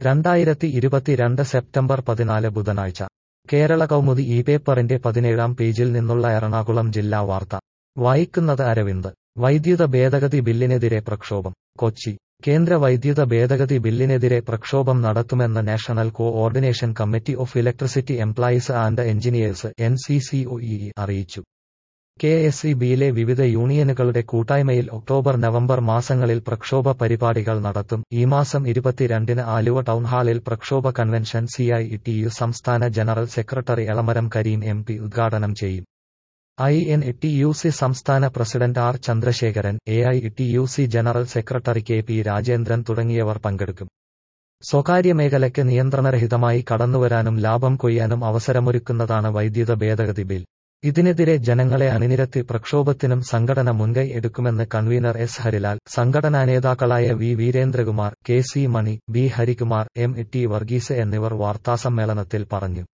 രണ്ടായിരത്തി ഇരുപത്തിരണ്ട് സെപ്റ്റംബർ പതിനാല് ബുധനാഴ്ച കേരള കൗമുദി ഈ പേപ്പറിന്റെ പതിനേഴാം പേജിൽ നിന്നുള്ള എറണാകുളം ജില്ലാ വാർത്ത വായിക്കുന്നത് അരവിന്ദ് വൈദ്യുത ഭേദഗതി ബില്ലിനെതിരെ പ്രക്ഷോഭം കൊച്ചി കേന്ദ്ര വൈദ്യുത ഭേദഗതി ബില്ലിനെതിരെ പ്രക്ഷോഭം നടത്തുമെന്ന് national coordination committee of electricity employees and engineers N C C O E അറിയിച്ചു കെ എസ് ഇ ബിയിലെ വിവിധ യൂണിയനുകളുടെ കൂട്ടായ്മയിൽ ഒക്ടോബർ നവംബർ മാസങ്ങളിൽ പ്രക്ഷോഭ പരിപാടികൾ നടത്തും ഈ മാസം ഇരുപത്തിരണ്ടിന് ആലുവ ടൗൺഹാളിൽ പ്രക്ഷോഭ convention C I T U സംസ്ഥാന general secretary Elamaram Kareem M P ഉദ്ഘാടനം ചെയ്യും I N T U C സംസ്ഥാന president R Chandrasekharan A I T U C general secretary K P Rajendran തുടങ്ങിയവർ പങ്കെടുക്കും സ്വകാര്യ മേഖലയ്ക്ക് നിയന്ത്രണരഹിതമായി കടന്നുവരാനും ലാഭം കൊയ്യാനും അവസരമൊരുക്കുന്നതാണ് വൈദ്യുത ഭേദഗതി ബിൽ ഇതിനെതിരെ ജനങ്ങളെ അണിനിരത്തി പ്രക്ഷോഭത്തിനും സംഘടന മുൻകൈ എടുക്കുമെന്ന് കൺവീനർ എസ് ഹരിലാൽ സംഘടനാ നേതാക്കളായ V Veerendrakumar K C Mani B Harikumar M T Varghese എന്നിവർ വാർത്താസമ്മേളനത്തിൽ പറഞ്ഞു